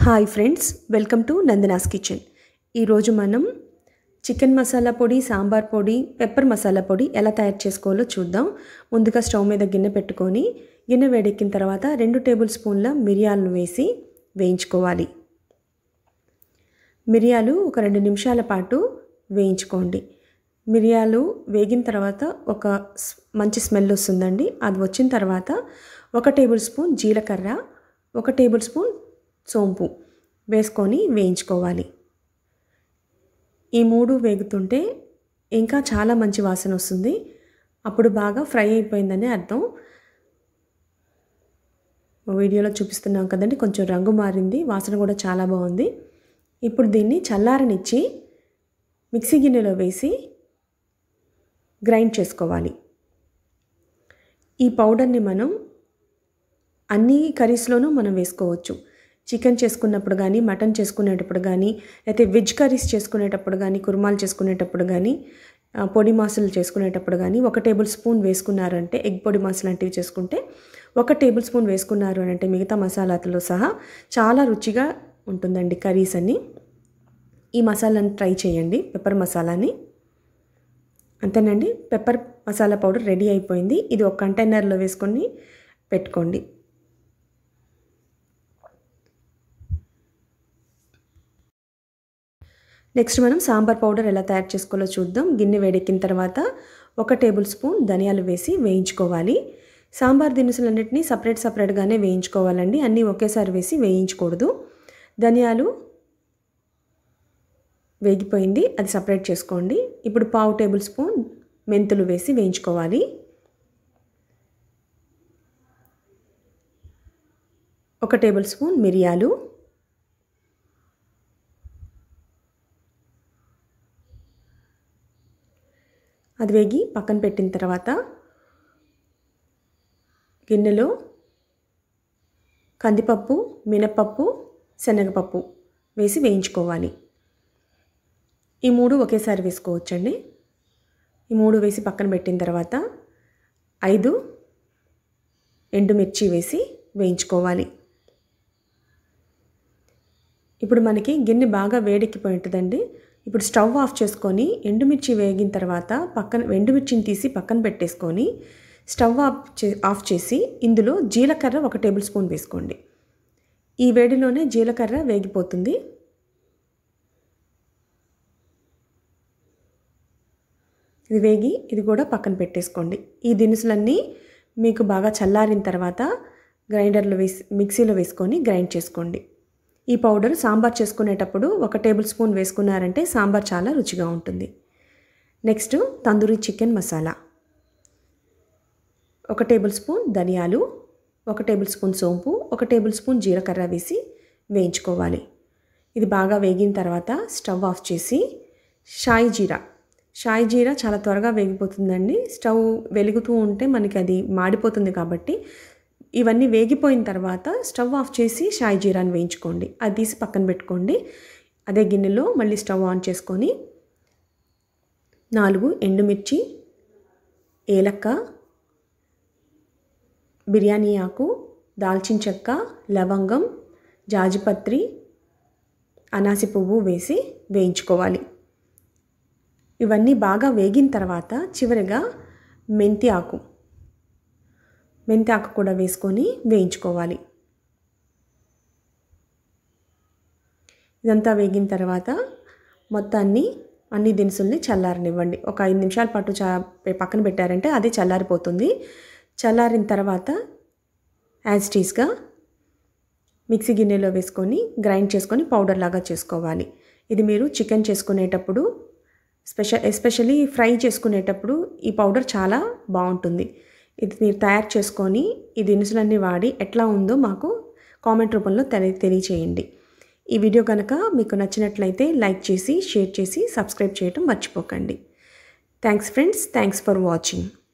hi friends welcome to Nandana's kitchen ఈరోజు మనం chicken masala పొడి సాంబార్ పొడి పెప్పర్ మసాలా పొడి ఎలా తయారు చేసుకోవాలో చూద్దాం ముందుగా స్టవ్ మీద గిన్నె పెట్టుకొని గిన్నె వేడెక్కిన తర్వాత రెండు టేబుల్ స్పూన్ల మిరియాలను వేసి వేయించుకోవాలి మిరియాలు ఒక రెండు నిమిషాల పాటు వేయించుకోండి మిరియాలు వేగిన తర్వాత ఒక స్- మంచి స్మెల్ వస్తుందండి అది వచ్చిన తర్వాత ఒక టేబుల్ స్పూన్ జీలకర్ర ఒక టేబుల్ స్పూన్ సోంపు వేసుకొని వేయించుకోవాలి ఈ మూడు వేగుతుంటే ఇంకా చాలా మంచి వాసన వస్తుంది అప్పుడు బాగా ఫ్రై అయిపోయిందని అర్థం వీడియోలో చూపిస్తున్నాం కదండి కొంచెం రంగు మారింది వాసన కూడా చాలా బాగుంది ఇప్పుడు దీన్ని చల్లారనిచ్చి మిక్సీ గిన్నెలో వేసి గ్రైండ్ చేసుకోవాలి ఈ పౌడర్ని మనం అన్ని కర్రీస్లోనూ మనం వేసుకోవచ్చు చికెన్ చేసుకున్నప్పుడు కానీ మటన్ చేసుకునేటప్పుడు కానీ లేకపోతే వెజ్ కర్రీస్ చేసుకునేటప్పుడు కానీ కుర్మాలు చేసుకునేటప్పుడు కానీ ఆ, పొడి మాసులు చేసుకునేటప్పుడు కానీ ఒక టేబుల్ స్పూన్ వేసుకున్నారు అంటే ఎగ్ పొడి మాసులు లాంటివి చేసుకుంటే ఒక టేబుల్ స్పూన్ వేసుకున్నారు అని అంటే మిగతా మసాలాతో సహా చాలా రుచిగా ఉంటుందండి కర్రీస్ అన్నీ ఈ మసాలాని ట్రై చేయండి పెప్పర్ మసాలాని అంతేనండి పెప్పర్ మసాలా పౌడర్ రెడీ అయిపోయింది ఇది ఒక కంటైనర్లో వేసుకొని పెట్టుకోండి నెక్స్ట్ మనం సాంబార్ పౌడర్ ఎలా తయారు చేసుకోవాలో చూద్దాం గిన్నె వేడెక్కిన తర్వాత ఒక టేబుల్ స్పూన్ ధనియాలు వేసి వేయించుకోవాలి సాంబార్ దినుసులన్నింటినీ సపరేట్ సపరేట్గానే వేయించుకోవాలండి అన్నీ ఒకేసారి వేసి వేయించకూడదు ధనియాలు వేగిపోయింది అది సపరేట్ చేసుకోండి ఇప్పుడు పావు టేబుల్ స్పూన్ మెంతులు వేసి వేయించుకోవాలి ఒక టేబుల్ స్పూన్ మిరియాలు అది వేగి పక్కన పెట్టిన తర్వాత గిన్నెలో కందిపప్పు మినపప్పు శనగపప్పు వేసి వేయించుకోవాలి ఈ మూడు ఒకేసారి వేసుకోవచ్చండి ఈ మూడు వేసి పక్కన పెట్టిన తర్వాత ఐదు ఎండుమిర్చి వేసి వేయించుకోవాలి ఇప్పుడు మనకి గిన్నె బాగా వేడెక్కిపోయి ఉంటుందండి ఇప్పుడు స్టవ్ ఆఫ్ చేసుకొని ఎండుమిర్చి వేగిన తర్వాత పక్కన ఎండుమిర్చిని తీసి పక్కన పెట్టేసుకొని స్టవ్ ఆఫ్ చే ఆఫ్ చేసి ఇందులో జీలకర్ర ఒక టేబుల్ స్పూన్ వేసుకోండి ఈ వేడిలోనే జీలకర్ర వేగిపోతుంది ఇది వేగి ఇది కూడా పక్కన పెట్టేసుకోండి ఈ దినుసులన్నీ మీకు బాగా చల్లారిన తర్వాత గ్రైండర్లో వేసి మిక్సీలో వేసుకొని గ్రైండ్ చేసుకోండి ఈ పౌడర్ సాంబార్ చేసుకునేటప్పుడు ఒక టేబుల్ స్పూన్ వేసుకున్నారంటే సాంబార్ చాలా రుచిగా ఉంటుంది నెక్స్ట్ తందూరి చికెన్ మసాలా ఒక టేబుల్ స్పూన్ ధనియాలు ఒక టేబుల్ స్పూన్ సోంపు ఒక టేబుల్ స్పూన్ జీలకర్ర వేసి వేయించుకోవాలి ఇది బాగా వేగిన తర్వాత స్టవ్ ఆఫ్ చేసి షాయి జీరా షాయి జీరా చాలా త్వరగా వేగిపోతుందండి స్టవ్ వెలుగుతూ ఉంటే మనకి అది మాడిపోతుంది కాబట్టి ఇవన్నీ వేగిపోయిన తర్వాత స్టవ్ ఆఫ్ చేసి షాయి జీరాని వేయించుకోండి అది తీసి పక్కన పెట్టుకోండి అదే గిన్నెలో మళ్ళీ స్టవ్ ఆన్ చేసుకొని నాలుగు ఎండుమిర్చి ఏలక్క బిర్యానీ ఆకు దాల్చిన చెక్క లవంగం జాజిపత్రి అనాసి పువ్వు వేసి వేయించుకోవాలి ఇవన్నీ బాగా వేగిన తర్వాత చివరిగా మెంతి ఆకు మెంతి ఆకు కూడా వేసుకొని వేయించుకోవాలి ఇదంతా వేగిన తర్వాత మొత్తాన్ని అన్ని దినుసుల్ని చల్లారనివ్వండి ఒక ఐదు నిమిషాల పాటు చా పక్కన పెట్టారంటే అది చల్లారిపోతుంది చల్లారిన తర్వాత యాజ్ టీస్గా మిక్సీ గిన్నెలో వేసుకొని గ్రైండ్ చేసుకొని పౌడర్ లాగా చేసుకోవాలి ఇది మీరు చికెన్ చేసుకునేటప్పుడు స్పెషల్ ఎస్పెషలీ ఫ్రై చేసుకునేటప్పుడు ఈ పౌడర్ చాలా బాగుంటుంది ఇది మీరు తయారు చేసుకొని ఈ దినుసులన్నీ వాడి ఎట్లా ఉందో మాకు కామెంట్ రూపంలో తెలి తెలియచేయండి ఈ వీడియో కనుక మీకు నచ్చినట్లయితే లైక్ చేసి షేర్ చేసి సబ్స్క్రైబ్ చేయడం మర్చిపోకండి thanks friends thanks for watching